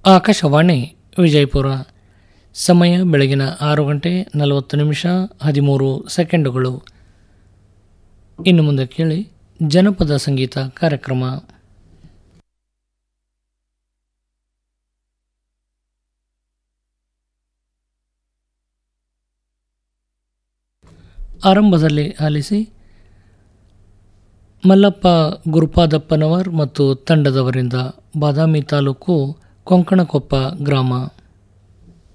ಆಕಾಶವಾಣಿ ವಿಜಯಪುರ ಸಮಯ ಬೆಳಗಿನ ಆರು ಗಂಟೆ ನಲವತ್ತು ನಿಮಿಷ ಹದಿಮೂರು ಸೆಕೆಂಡುಗಳು ಇನ್ನು ಮುಂದೆ ಕೇಳಿ ಜನಪದ ಸಂಗೀತ ಕಾರ್ಯಕ್ರಮ ಆರಂಭದಲ್ಲಿ ಆಲಿಸಿ ಮಲ್ಲಪ್ಪ ಗುರುಪಾದಪ್ಪನವರ್ ಮತ್ತು ತಂಡದವರಿಂದ ಬಾದಾಮಿ ತಾಲೂಕು ಕೊಂಕಣಕೊಪ್ಪ ಗ್ರಾಮ